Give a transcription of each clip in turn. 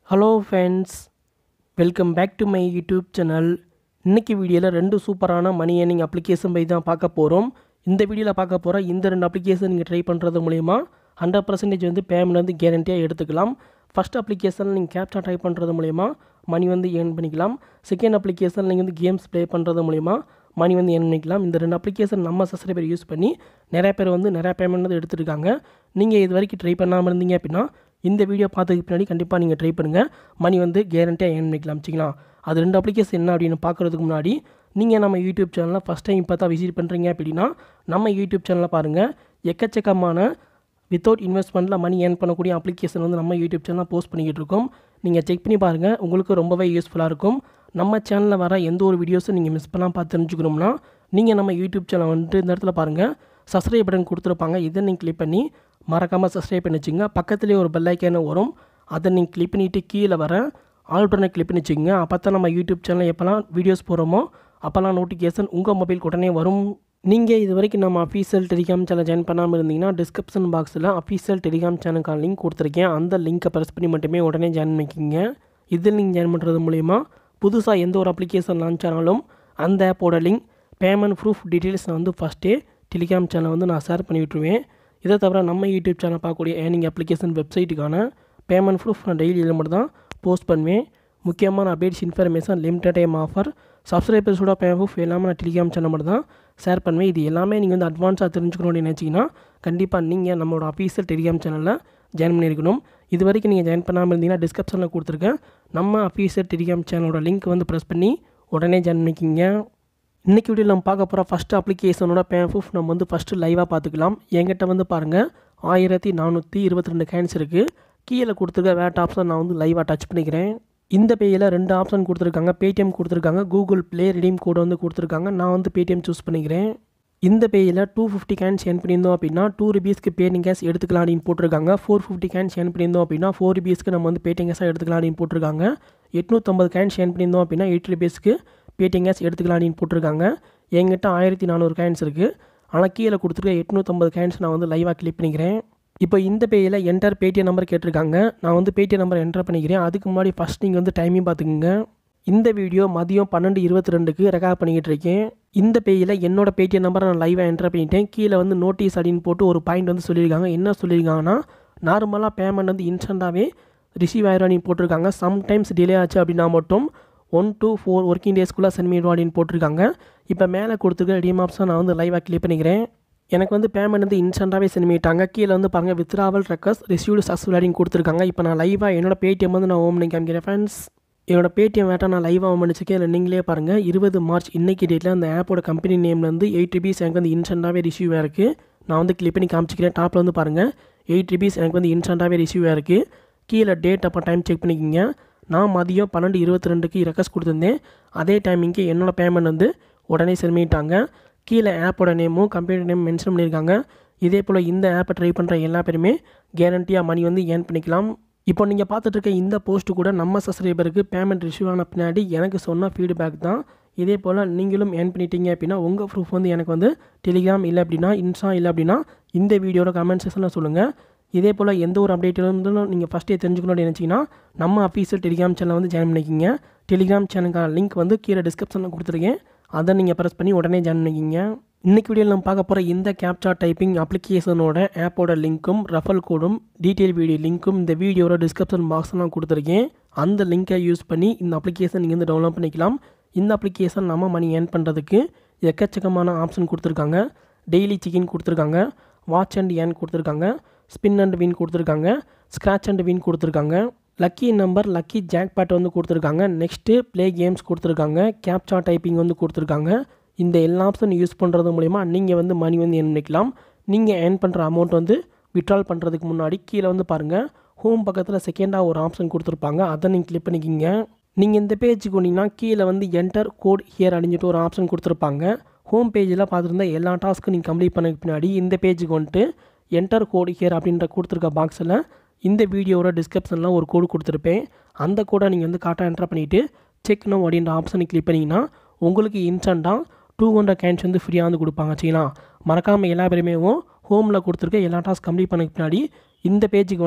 hello friends welcome back to my YouTube channel இன்னைக்கு வீடியோவில் ரெண்டு சூப்பரான மணி ஏர்னிங் அப்ளிகேஷன் பை தான் பார்க்க போகிறோம் இந்த வீடியோவில் பார்க்க போகிற இந்த ரெண்டு அப்ளிகேஷன் நீங்கள் ட்ரை பண்ணுறது மூலிமா ஹண்ட்ரட் பர்சன்டேஜ் வந்து பேமெண்ட் வந்து கேரண்டியாக எடுத்துக்கலாம் ஃபஸ்ட் அப்ளிகேஷன் நீங்கள் கேப்சா ட்ரை பண்ணுறது மூலிமா மணி வந்து ஏர்ன் பண்ணிக்கலாம் செகண்ட் அப்ளிகேஷன் நீங்கள் வந்து கேம்ஸ் ப்ளே பண்ணுறது மூலிமா மணி வந்து ஏர்ன் பண்ணிக்கலாம் இந்த ரெண்டு அப்ளிகேஷன் நம்ம சப்ஸ்கிரைபர் யூஸ் பண்ணி நிறைய பேர் வந்து நிறையா பேமெண்ட் வந்து எடுத்துருக்காங்க நீங்கள் இது வரைக்கும் ட்ரை பண்ணாமல் இருந்தீங்க அப்படின்னா இந்த வீடியோ பார்த்ததுக்கு பின்னாடி கண்டிப்பாக நீங்கள் ட்ரை பண்ணுங்கள் மணி வந்து கேரண்டியாக ஏர்ன் பண்ணிக்கலாம் வச்சுக்கலாம் அது ரெண்டு அப்ளிகேஷன் என்ன அப்படின்னு பார்க்குறதுக்கு முன்னாடி நீங்கள் நம்ம யூடியூப் சேனலில் ஃபஸ்ட் டைம் இப்போ தான் விசிட் பண்ணுறீங்க அப்படின்னா நம்ம யூடியூப் சேனலில் பாருங்கள் எக்கச்சக்கமான வித்தவுட் இன்வெஸ்ட்மெண்ட்டில் மணி ஏர்ன் பண்ணக்கூடிய அப்ளிகேஷன் வந்து நம்ம யூடியூப் சேனலில் போஸ்ட் பண்ணிக்கிட்டு இருக்கோம் நீங்கள் செக் பண்ணி பாருங்கள் உங்களுக்கு ரொம்பவே யூஸ்ஃபுல்லாக இருக்கும் நம்ம சேனலில் வர எந்த ஒரு வீடியோஸும் நீங்கள் மிஸ் பண்ணாமல் பார்த்து தெரிஞ்சுக்கணும்னா நீங்கள் நம்ம யூடியூப் சேனல் வந்துட்டு இந்த இடத்துல பாருங்கள் சப்ஸ்கிரைப் பட்டன் கொடுத்துருப்பாங்க இதை நீங்கள் கிளிக் பண்ணி மறக்காமல் சப்ஸ்கிரைப் பண்ணி வச்சுங்க பக்கத்துலேயே ஒரு பெல் ஐக்கான வரும் அதை நீங்கள் கிளிக் பண்ணிவிட்டு கீழே வர ஆல் பட்டனை கிளிக் பண்ணி வச்சுக்கோங்க அப்போ தான் நம்ம யூடியூப் சேனலில் எப்போல்லாம் வீடியோஸ் போகிறோமோ அப்போல்லாம் நோட்டிஃபிகேஷன் உங்கள் மொபைல் உடனே வரும் நீங்கள் இது வரைக்கும் நம்ம அஃபீஷியல் டெலிகிராம் சேனல் ஜாயின் பண்ணாமல் இருந்தீங்கன்னா டிஸ்கிரிப்ஷன் பாக்ஸில் அஃபீஷியல் டெலிகிராம் சேனலுக்கான லிங்க் கொடுத்துருக்கேன் அந்த லிங்க்கை ப்ரெஸ் பண்ணி மட்டுமே உடனே ஜாயின் பண்ணிக்கிங்க இதில் நீங்கள் ஜாயின் பண்ணுறது மூலிமா புதுசாக எந்த ஒரு அப்ளிகேஷன் லான்ச் ஆனாலும் அந்த ஆப்போட லிங்க் பேமெண்ட் ப்ரூஃப் டீட்டெயில்ஸ் நான் வந்து ஃபஸ்ட்டே டெலிகிராம் சேனல் வந்து நான் ஷேர் பண்ணி விட்டுருவேன் இதை தவிர நம்ம யூடியூப் சேனல் பார்க்கக்கூடிய ஏர்னிங் அப்ளிகேஷன் வெப்சைட்டுக்கான பேமெண்ட் ப்ரூஃப் நான் டெய்லி இதில் மட்டும் தான் போஸ்ட் பண்ணுவேன் முக்கியமான updates information limited time offer சப்ஸ்கிரைபர்ஸோட பேமெண்ட் ப்ரூஃப் எல்லாமே நான் டெலிகிராம் சேனல் மட்டும் தான் ஷேர் பண்ணுவேன் இது எல்லாமே நீங்கள் வந்து அட்வான்ஸாக தெரிஞ்சுக்கணும்னு நினச்சிங்கன்னா கண்டிப்பாக நீங்கள் நம்மளோட அஃபீஷியல் டெலிகிராம் சேனலில் ஜாயின் பண்ணியிருக்கணும் இது வரைக்கும் நீங்கள் ஜாயின் பண்ணாமல் இருந்தீங்கன்னா டிஸ்கிரிப்ஷனில் கொடுத்துருக்கேன் நம்ம அஃபீஷியல் டெலிகிராம் சேனலோட லிங்க் வந்து ப்ரெஸ் பண்ணி உடனே ஜாயின் பண்ணிக்கிங்க இன்றைக்கி வீடியோவில் நம்ம பார்க்க போகிற ஃபஸ்ட்டு அப்ளிகேஷனோட பே ப்ரூஃப் நம்ம வந்து ஃபஸ்ட்டு லைவாக பார்த்துக்கலாம் என்கிட்ட வந்து பாருங்கள் ஆயிரத்தி நானூற்றி இருபத்தி ரெண்டு கேன்ஸ் இருக்குது கீழே கொடுத்துருக்க வேட் ஆப்ஷன் நான் வந்து லைவாக டச் பண்ணிக்கிறேன் இந்த பேயில் ரெண்டு ஆப்ஷன் கொடுத்துருக்காங்க பேடிஎம் கொடுத்துருக்காங்க கூகுள் ப்ளே ரிடீம் கோடு வந்து கொடுத்துருக்காங்க நான் வந்து பேடிஎம் சூஸ் பண்ணிக்கிறேன் இந்த பேயில் டூ ஃபிஃப்டி கேன்ஸ் ஏர்ன் பண்ணியிருந்தோம் அப்படின்னா டூ ருபீஸ்க்கு பேட்டிங் கேஸ் எடுத்துக்கலாம் அப்படின்னு போட்டிருக்காங்க ஃபோர் ஃபிஃப்டி கேன்ஸ் ஏர்ன் பண்ணியிருந்தோம் அப்படின்னா ஃபோர் ருபீஸ்க்கு நம்ம வந்து பேட்டிங் கேஸாக எடுத்துக்கலாம் அப்படின்னு போட்டிருக்காங்க எட்நூற்றம்பது கேன்ஸ் ஏர்ன் பண்ணியிருந்தோம் அப்படின்னா எயிட் ருபீஸ்க்கு பேடிஎம் கேஸ் எடுத்துக்கலாம் அப்படின்னு போட்டிருக்காங்க என்கிட்ட ஆயிரத்தி நானூறு கேன்ஸ் இருக்குது ஆனால் கீழே கொடுத்துருக்க எட்நூற்றம்பது கேன்ஸ் நான் வந்து லைவாக கிளிக் பண்ணிக்கிறேன் இப்போ இந்த பேயில் என்டர் பேடிஎம் நம்பர் கேட்டிருக்காங்க நான் வந்து பேடிஎம் நம்பர் என்டர் பண்ணிக்கிறேன் அதுக்கு முன்னாடி ஃபஸ்ட் நீங்கள் வந்து டைமிங் பார்த்துக்குங்க இந்த வீடியோ மதியம் பன்னெண்டு இருபத்தி ரெண்டுக்கு ரெக்கார்ட் பண்ணிக்கிட்டு இருக்கேன் இந்த பேயில் என்னோட பேடிஎம் நம்பரை நான் லைவாக என்டர் பண்ணிட்டேன் கீழே வந்து நோட்டீஸ் அப்படின்னு போட்டு ஒரு பாயிண்ட் வந்து சொல்லியிருக்காங்க என்ன சொல்லியிருக்காங்கன்னா நார்மலாக பேமெண்ட் வந்து இன்ஸ்டண்ட்டாகவே ரிசீவ் ஆயிரும் அப்படின்னு போட்டிருக்காங்க சம்டைம்ஸ் டிலே ஆச்சு அப்படின்னா மட்டும் ஒன் டூ ஃபோர் ஒர்க்கிங் டேஸ்க்குள்ளே சென்ட் பண்ணிடுவோம் அப்படின்னு போட்டிருக்காங்க இப்போ மேலே கொடுத்துருக்க ரெடீம் ஆப்ஷன் நான் வந்து லைவாக கிளிக் பண்ணிக்கிறேன் எனக்கு வந்து பேமெண்ட் வந்து இன்ஸ்டண்ட்டாகவே சென்ட் பண்ணிட்டாங்க கீழே வந்து பாருங்கள் வித்ராவல் ரெக்கஸ் ரிசீவ்டு சக்ஸஸ்ஃபுல் அப்படின்னு கொடுத்துருக்காங்க இப்போ நான் லைவாக என்னோட பேடிஎம் வந்து நான் ஓம் பண்ணி காமிக்கிறேன் ஃப்ரெண்ட்ஸ் என்னோட பேடிஎம் வேட்டை நான் லைவாக ஓம் பண்ணிச்சிருக்கேன் இல்லை நீங்களே பாருங்கள் இருபது மார்ச் இன்னைக்கு டேட்டில் அந்த ஆப்போட கம்பெனி நேம்லேருந்து எயிட் ருபீஸ் எனக்கு வந்து இன்ஸ்டண்ட்டாகவே ரிசீவ் ஆயிருக்கு நான் வந்து கிளிக் பண்ணி காமிச்சிக்கிறேன் டாப்பில் வந்து பாருங்கள் எயிட் ருபீஸ் எனக்கு வந்து இன்ஸ்டண்ட்டாகவே ரிசீவ் ஆயிருக்கு கீழே டேட் அப்போ டைம் செக் பண்ணிக்கிங்க நான் மதியம் பன்னெண்டு இருபத்தி ரெண்டுக்கு ரெக்வஸ்ட் கொடுத்துருந்தேன் அதே டைமிங்க்கு என்னோடய பேமெண்ட் வந்து உடனே சென்ட் பண்ணிட்டாங்க கீழே ஆப்போட நேமும் கம்பெனி நேம் மென்ஷன் பண்ணியிருக்காங்க இதே போல் இந்த ஆப்பை ட்ரை பண்ணுற எல்லா பேருமே கேரண்டியாக மணி வந்து ஏர்ன் பண்ணிக்கலாம் இப்போ நீங்கள் பார்த்துட்டு இருக்க இந்த போஸ்ட்டு கூட நம்ம சப்ஸ்கிரைபருக்கு பேமெண்ட் ரிசீவ் ஆன பின்னாடி எனக்கு சொன்ன ஃபீட்பேக் தான் இதே போல் நீங்களும் ஏர்ன் பண்ணிட்டீங்க அப்படின்னா உங்கள் ப்ரூஃப் வந்து எனக்கு வந்து டெலிகிராம் இல்லை அப்படின்னா இன்ஸ்டா இல்லை அப்படின்னா இந்த வீடியோட கமெண்ட் செக்ஷனில் சொல்லுங்கள் இதே போல் எந்த ஒரு அப்டேட்டிலும் நீங்கள் ஃபஸ்ட்டே தெரிஞ்சுக்கணும்னு நினச்சிங்கன்னா நம்ம அஃபீஷியல் டெலிகிராம் சேனல் வந்து ஜாயின் பண்ணிக்கிங்க டெலிகிராம் சேனலுக்கான லிங்க் வந்து கீழே டிஸ்கிரிப்ஷனில் கொடுத்துருக்கேன் அதை நீங்கள் ப்ரெஸ் பண்ணி உடனே ஜாயின் பண்ணிக்கிங்க இன்றைக்கி வீடியோவில் நம்ம பார்க்க போகிற இந்த கேப்சா டைப்பிங் அப்ளிகேஷனோட ஆப்போட லிங்க்கும் ரெஃபல் கோடும் டீட்டெயில் வீடியோ லிங்க்கும் இந்த வீடியோட டிஸ்கிரிப்ஷன் பாக்ஸில் நான் கொடுத்துருக்கேன் அந்த லிங்க்கை யூஸ் பண்ணி இந்த அப்ளிகேஷன் நீங்கள் வந்து டவுன்லோட் பண்ணிக்கலாம் இந்த அப்ளிகேஷன் நம்ம மணி ஏர்ன் பண்ணுறதுக்கு எக்கச்சக்கமான ஆப்ஷன் கொடுத்துருக்காங்க டெய்லி சிக்கன் கொடுத்துருக்காங்க வாட்ச் அண்ட் ஏர்ன் கொடுத்துருக்காங்க ஸ்பின் அண்ட் வின் கொடுத்துருக்காங்க ஸ்க்ராட்ச் அண்ட் வின் கொடுத்துருக்காங்க லக்கி நம்பர் லக்கி ஜாக்பேட் வந்து கொடுத்துருக்காங்க நெக்ஸ்ட்டு ப்ளே கேம்ஸ் கொடுத்துருக்காங்க கேப்சா டைப்பிங் வந்து கொடுத்துருக்காங்க இந்த எல்லா ஆப்ஷன் யூஸ் பண்ணுறது மூலிமா நீங்கள் வந்து மணி வந்து ஏர்ன் பண்ணிக்கலாம் நீங்கள் ஏர்ன் பண்ணுற அமௌண்ட் வந்து விட்ரால் பண்ணுறதுக்கு முன்னாடி கீழே வந்து பாருங்கள் ஹோம் பக்கத்தில் செகண்டாக ஒரு ஆப்ஷன் கொடுத்துருப்பாங்க அதை நீங்கள் கிளிக் பண்ணிக்கிங்க நீங்கள் இந்த பேஜுக்கு வந்தீங்கன்னா கீழே வந்து என்டர் கோட் ஹியர் அப்படின்ட்டு ஒரு ஆப்ஷன் கொடுத்துருப்பாங்க ஹோம் பேஜில் பார்த்துருந்தா எல்லா டாஸ்க்கும் நீங்கள் கம்ப்ளீட் பண்ணதுக்கு பின்னாடி இந்த பேஜுக்கு வந்துட்டு என்டர் கோட் ஹியர் அப்படின்ற கொடுத்துருக்க பாக்ஸில் இந்த வீடியோவோட டிஸ்கிரிப்ஷனில் ஒரு கோடு கொடுத்துருப்பேன் அந்த கோடை நீங்கள் வந்து காட்டாக என்டர் பண்ணிவிட்டு செக் நோ அப்படின்ற ஆப்ஷனை கிளிக் பண்ணிங்கன்னா உங்களுக்கு இன்ஸ்டண்ட்டாக டூ ஹண்ட்ரட் கேன்ஸ் வந்து ஃப்ரீயாக வந்து கொடுப்பாங்க சரிங்களா மறக்காமல் எல்லா பேருமே ஹோமில் கொடுத்துருக்க எல்லா டாஸ்க் கம்ப்ளீட் பண்ணதுக்கு பின்னாடி இந்த பேஜுக்கு வந்துட்டு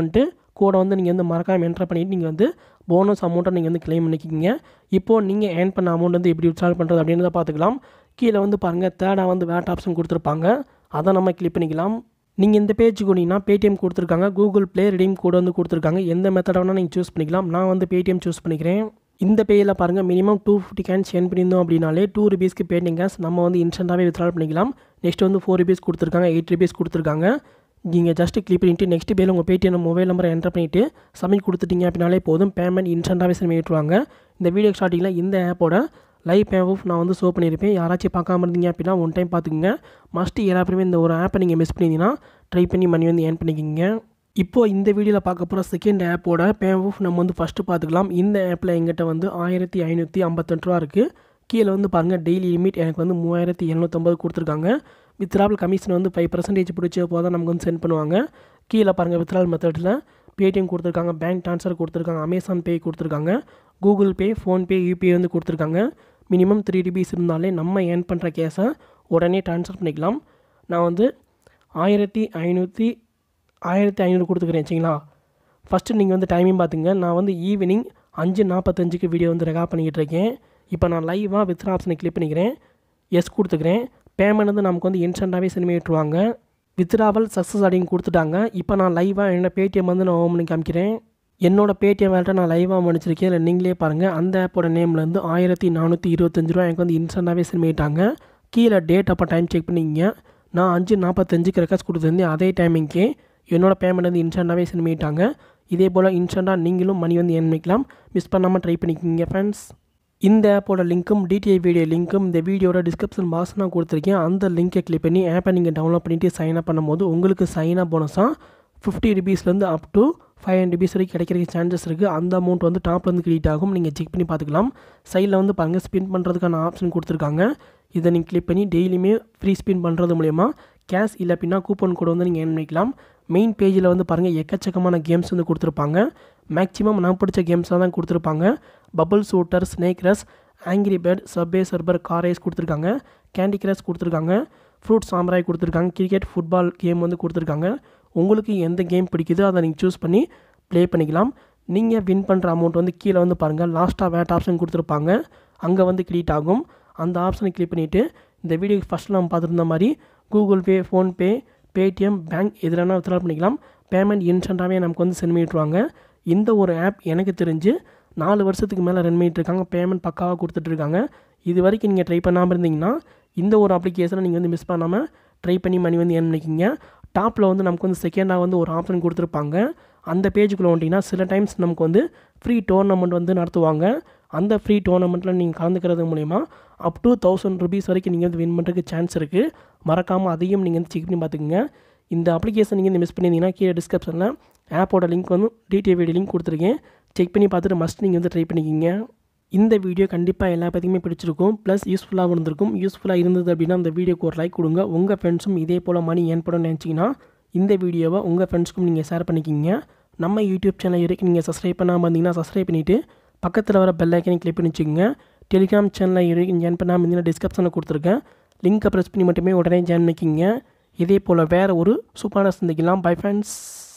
கூட வந்து நீங்கள் வந்து மறக்காமல் என்ட்ரு பண்ணிவிட்டு நீங்கள் வந்து போனஸ் அமௌண்ட்டை நீங்கள் வந்து கிளைம் பண்ணிக்கிங்க இப்போது நீங்கள் ஏர்ன் பண்ண அமௌண்ட் வந்து எப்படி விட்ரால் பண்ணுறது அப்படின்றத பார்த்துக்கலாம் கீழே வந்து பாருங்கள் தேர்டாக வந்து வேட் ஆப்ஷன் கொடுத்துருப்பாங்க அதை நம்ம கிளிக் பண்ணிக்கலாம் நீங்கள் இந்த பேஜுக்கு போனீங்கன்னா பேடிஎம் கொடுத்துருக்காங்க கூகுள் ப்ளே ரெடீம் கோடு வந்து கொடுத்துருக்காங்க எந்த மெத்தடை வேணால் நீங்கள் சூஸ் பண்ணிக்கலாம் நான் வந்து பேடிஎம் சூஸ் பண்ணிக்கிறேன் இந்த பேயில் பாருங்கள் மினிமம் டூ ஃபிஃப்டி கேன்ஸ் ஏர்ன் பண்ணியிருந்தோம் அப்படின்னாலே டூ ருபீஸ்க்கு பேட்டிங் கேஸ் நம்ம வந்து இன்ஸ்டண்ட்டாகவே வித்ட்ரால் பண்ணிக்கலாம் நெக்ஸ்ட் வந்து ஃபோர் ருபீஸ் கொடுத்துருக்காங்க எயிட் ருபீஸ் கொடுத்துருக்காங்க நீங்கள் ஜஸ்ட் கிளிக் பண்ணிவிட்டு நெக்ஸ்ட் பேல உங்கள் பேடிஎம் மொபைல் நம்பரை என்டர் பண்ணிவிட்டு சப்மிட் கொடுத்துட்டீங்க அப்படின்னாலே போதும் பேமெண்ட் இன்ஸ்டண்ட்டாகவே சென்ட் விட்டுருவாங்க இந்த வீடியோ ஸ்டார்டிங்கில் இந்த ஆப்போட லைவ் பே ஆஃப் நான் வந்து ஷோ பண்ணியிருப்பேன் யாராச்சும் பார்க்காம இருந்தீங்க அப்படின்னா ஒன் டைம் பார்த்துக்குங்க மஸ்ட் எல்லாருமே இந்த ஒரு ஆப்பை நீங்கள் மிஸ் பண்ணியிருந்தீங்கன்னா ட்ரை பண்ணி மணி வந்து ஏர்ன் பண்ணிக்கிங்க இப்போ இந்த வீடியோவில் பார்க்க போகிற செகண்ட் ஆப்போட பே ஆஃப் நம்ம வந்து ஃபஸ்ட்டு பார்த்துக்கலாம் இந்த ஆப்பில் எங்கிட்ட வந்து ஆயிரத்தி ஐநூற்றி ஐம்பத்தெட்டு ரூபா இருக்குது கீழே வந்து பாருங்கள் டெய்லி லிமிட் எனக்கு வந்து மூவாயிரத்தி எழுநூற்றம்பது கொடுத்துருக்காங்க வித்ராவல் கமிஷன் வந்து ஃபைவ் பர்சன்டேஜ் பிடிச்ச போது தான் நமக்கு வந்து சென்ட் பண்ணுவாங்க கீழே பாருங்கள் வித்ராவல் மெத்தடில் பேடிஎம் கொடுத்துருக்காங்க பேங்க் ட்ரான்ஸ்ஃபர் கொடுத்துருக்காங்க அமேசான் பே கொடுத்துருக்காங்க கூகுள் பே ஃபோன்பே யூபிஐ வந்து கொடுத்துருக்காங்க மினிமம் த்ரீ ருபீஸ் இருந்தாலே நம்ம ஏர்ன் பண்ணுற கேஸை உடனே ட்ரான்ஸ்ஃபர் பண்ணிக்கலாம் நான் வந்து ஆயிரத்தி ஐநூற்றி ஆயிரத்தி ஐநூறு கொடுத்துக்கிறேன் சரிங்களா ஃபஸ்ட்டு நீங்கள் வந்து டைமிங் பார்த்துங்க நான் வந்து ஈவினிங் அஞ்சு நாற்பத்தஞ்சுக்கு வீடியோ வந்து ரெக்கார்ட் பண்ணிக்கிட்டு இருக்கேன் இப்போ நான் லைவாக வித்ரா ஆப்ஷனை கிளிக் பண்ணிக்கிறேன் எஸ் கொடுத்துக்கிறேன் பேமெண்ட் வந்து நமக்கு வந்து இன்ஸ்டண்ட்டாகவே சென்ட் விட்டுருவாங்க வித்ராவல் சக்ஸஸ் அப்படின்னு கொடுத்துட்டாங்க இப்போ நான் லைவாக என்னோடய பேடிஎம் வந்து நான் ஓம் பண்ணி காமிக்கிறேன் என்னோட பேடிஎம் வேல்ட்டை நான் லைவாக முடிச்சிருக்கேன் இல்லை நீங்களே பாருங்கள் அந்த ஆப்போட நேம்லேருந்து ஆயிரத்தி நானூற்றி இருபத்தஞ்சு ரூபா எனக்கு வந்து இன்ஸ்டண்ட்டாகவே சென்ட் பண்ணிட்டாங்க கீழே டேட் அப்போ டைம் செக் பண்ணிங்க நான் அஞ்சு நாற்பத்தஞ்சுக்கு ரெக்கார்ட்ஸ் கொடுத்துருந்தேன் அதே டைமிங்க்கே என்னோட பேமெண்ட் வந்து இன்ஸ்டண்ட்டாகவே சென்ட் பண்ணிட்டாங்க இதே போல் இன்ஸ்டண்ட்டாக நீங்களும் மணி வந்து ஏர்ன் பண்ணிக்கலாம் மிஸ் பண்ணாமல் ட்ரை பண்ணிக்கிங்க ஃப்ரெண்ட்ஸ் இந்த ஆப்போட லிங்க்கும் டிடிஐ வீடியோ லிங்க்கும் இந்த வீடியோட டிஸ்கிரிப்ஷன் பாக்ஸ் நான் கொடுத்துருக்கேன் அந்த லிங்கை கிளிக் பண்ணி ஆப்பை நீங்கள் டவுன்லோட் பண்ணிவிட்டு சைன் அப் பண்ணும்போது உங்களுக்கு சைன் அப் போனஸாக ஃபிஃப்டி ருபீஸ்லேருந்து up to five hundred rupees வரைக்கும் கிடைக்கிறதுக்கு சான்சஸ் இருக்குது அந்த அமௌண்ட் வந்து டாப்லேருந்து கிரெடிட் ஆகும் நீங்கள் செக் பண்ணி பார்த்துக்கலாம் சைடில் வந்து பாருங்கள் ஸ்பின் பண்ணுறதுக்கான ஆப்ஷன் கொடுத்துருக்காங்க இதை நீங்கள் கிளிக் பண்ணி டெய்லியுமே ஃப்ரீ ஸ்பின் பண்ணுறது மூலயமா கேஷ் இல்லை அப்படின்னா கூப்பன் கோடு வந்து நீங்கள் ஏர்ன் பண்ணிக்கலாம் மெயின் பேஜில் வந்து பாருங்கள் எக்கச்சக்கமான கேம்ஸ் வந்து கொடுத்துருப்பாங்க மேக்ஸிமம் நான் பிடிச்ச கேம்ஸாக தான் கொடுத்துருப்பாங்க bubble shooter snake rush angry bird subway surfer car race கொடுத்துருக்காங்க கேண்டி கிரஷ் கொடுத்துருக்காங்க ஃப்ரூட் சாம்ராய் கொடுத்துருக்காங்க கிரிக்கெட் ஃபுட்பால் கேம் வந்து கொடுத்துருக்காங்க உங்களுக்கு எந்த கேம் பிடிக்குதோ அதை நீங்கள் சூஸ் பண்ணி ப்ளே பண்ணிக்கலாம் நீங்கள் வின் பண்ணுற அமௌண்ட் வந்து கீழே வந்து பாருங்கள் லாஸ்ட்டாக வேட் ஆப்ஷன் கொடுத்துருப்பாங்க அங்கே வந்து கிரெடிட் ஆகும் அந்த ஆப்ஷனை கிளிக் பண்ணிவிட்டு இந்த வீடியோக்கு ஃபஸ்ட்டில் நம்ம பார்த்துருந்த மாதிரி Google pay PhonePe Paytm bank எதுலனா வித்ட்ரா பண்ணிக்கலாம் பேமெண்ட் இன்ஸ்டண்ட்டாகவே நமக்கு வந்து சென்ட் பண்ணிட்டுருவாங்க இந்த ஒரு ஆப் எனக்கு தெரிஞ்சு நாலு வருஷத்துக்கு மேலே ரன் பண்ணிட்டு இருக்காங்க பேமெண்ட் பக்காவாக கொடுத்துட்ருக்காங்க இது வரைக்கும் நீங்கள் ட்ரை பண்ணாமல் இருந்தீங்கன்னா இந்த ஒரு அப்ளிகேஷனை நீங்கள் வந்து மிஸ் பண்ணாமல் ட்ரை பண்ணி மணி வந்து ஏர்ன் பண்ணிக்கிங்க டாப்பில் வந்து நமக்கு வந்து செகண்டாக வந்து ஒரு ஆப்ஷன் கொடுத்துருப்பாங்க அந்த பேஜுக்குள்ளே வந்துட்டிங்கன்னா சில டைம்ஸ் நமக்கு வந்து ஃப்ரீ டோர்னமெண்ட் வந்து நடத்துவாங்க அந்த ஃப்ரீ டோர்னமெண்ட்டில் நீங்கள் கலந்துக்கிறது மூலிமா அப் டு தௌசண்ட் ருபீஸ் வரைக்கும் நீங்கள் வந்து வின் பண்ணுறதுக்கு சான்ஸ் இருக்குது மறக்காமல் அதையும் நீங்கள் வந்து செக் பண்ணி பார்த்துக்குங்க இந்த அப்ளிகேஷன் நீங்கள் இந்த மிஸ் பண்ணியிருந்தீங்கன்னா கீழே டிஸ்கிரிப்ஷனில் ஆப்போட லிங்க் வந்து டிடிஏ வீடியோ லிங்க் கொடுத்துருக்கேன் செக் பண்ணி பார்த்துட்டு மஸ்ட் நீங்கள் வந்து ட்ரை பண்ணிக்கிங்க இந்த வீடியோ கண்டிப்பாக எல்லா பற்றியுமே பிடிச்சிருக்கும் ப்ளஸ் யூஸ்ஃபுல்லாகவும் இருந்திருக்கும் யூஸ்ஃபுல்லாக இருந்தது அப்படின்னா அந்த வீடியோக்கு ஒரு லைக் கொடுங்க உங்கள் ஃப்ரெண்ட்ஸும் இதே போல் மணி ஏன் பண்ணணும்னு நினச்சிங்கன்னா இந்த வீடியோவை உங்கள் ஃப்ரெண்ட்ஸ்க்கும் நீங்கள் ஷேர் பண்ணிக்கிங்க நம்ம யூடியூப் சேனல் வரைக்கும் நீங்கள் சப்ஸ்கிரைப் பண்ணாமல் இருந்தீங்கன்னா சப்ஸ்கிரைப் பண்ணிவிட்டு பக்கத்தில் வர பெல் ஐக்கனை கிளிக் பண்ணி வச்சுக்கோங்க டெலிகிராம் சேனலில் வரைக்கும் ஜாயின் பண்ணாமல் இருந்தீங்கன்னா டிஸ்கிரிப்ஷனில் கொடுத்துருக்கேன் லிங்க்கை ப்ரெஸ் பண்ணி மட்டுமே உடனே ஜாயின் பண்ணிக்கிங்க இதே போல் வேறு ஒரு சூப்பரான சந்திக்கலாம் பை ஃப்ரெண்ட்ஸ்